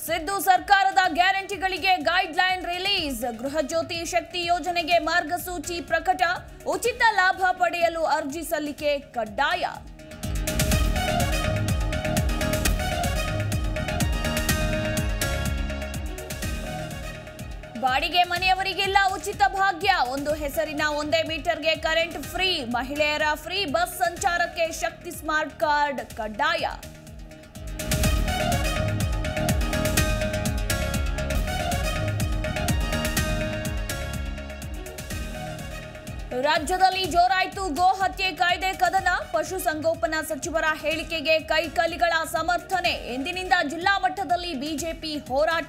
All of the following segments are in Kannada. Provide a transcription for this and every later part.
ಸಿದ್ದು ಸರ್ಕಾರದ ಗ್ಯಾರಂಟಿಗಳಿಗೆ ಗೈಡ್ ಲೈನ್ ರಿಲೀಸ್ ಗೃಹ ಜ್ಯೋತಿ ಶಕ್ತಿ ಯೋಜನೆಗೆ ಮಾರ್ಗಸೂಚಿ ಪ್ರಕಟ ಉಚಿತ ಲಾಭ ಪಡೆಯಲು ಅರ್ಜಿ ಸಲ್ಲಿಕೆ ಕಡ್ಡಾಯ ಬಾಡಿಗೆ ಮನೆಯವರಿಗೆಲ್ಲ ಉಚಿತ ಭಾಗ್ಯ ಒಂದು ಹೆಸರಿನ ಒಂದೇ ಮೀಟರ್ಗೆ ಕರೆಂಟ್ ಫ್ರೀ ಮಹಿಳೆಯರ ಫ್ರೀ ಬಸ್ ಸಂಚಾರಕ್ಕೆ ಶಕ್ತಿ ಸ್ಮಾರ್ಟ್ ಕಾರ್ಡ್ ಕಡ್ಡಾಯ ರಾಜ್ಯದಲ್ಲಿ ಜೋರಾಯ್ತು ಗೋ ಹತ್ಯೆ ಕಾಯ್ದೆ ಕದನ ಪಶುಸಂಗೋಪನಾ ಸಚಿವರ ಹೇಳಿಕೆಗೆ ಕೈಕಲಿಗಳ ಸಮರ್ಥನೆ ಎಂದಿನಿಂದ ಜಿಲ್ಲಾ ಮಟ್ಟದಲ್ಲಿ ಬಿಜೆಪಿ ಹೋರಾಟ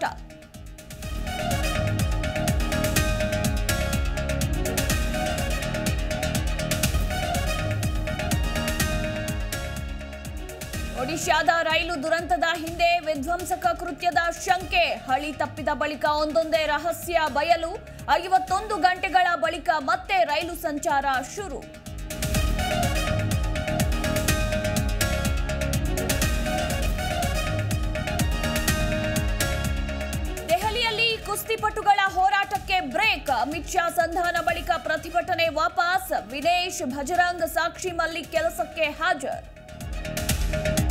ಒಡಿಶಾದ ರೈಲು ದುರಂತದ ಹಿಂದೆ ವಿಧ್ವಂಸಕ ಕೃತ್ಯದ ಶಂಕೆ ಹಳಿ ತಪ್ಪಿದ ಬಳಿಕ ಒಂದೊಂದೇ ರಹಸ್ಯ ಬಯಲು ಐವತ್ತೊಂದು ಗಂಟೆಗಳ ಬಳಿಕ ಮತ್ತೆ ರೈಲು ಸಂಚಾರ ಶುರು ದೆಹಲಿಯಲ್ಲಿ ಕುಸ್ತಿಪಟುಗಳ ಹೋರಾಟಕ್ಕೆ ಬ್ರೇಕ್ ಅಮಿತ್ ಶಾ ಸಂಧಾನ ಬಳಿಕ ಪ್ರತಿಭಟನೆ ವಾಪಸ್ ವಿನೇಶ್ ಭಜರಂಗ್ ಸಾಕ್ಷಿ ಮಲ್ಲಿಕ್ ಕೆಲಸಕ್ಕೆ ಹಾಜರ್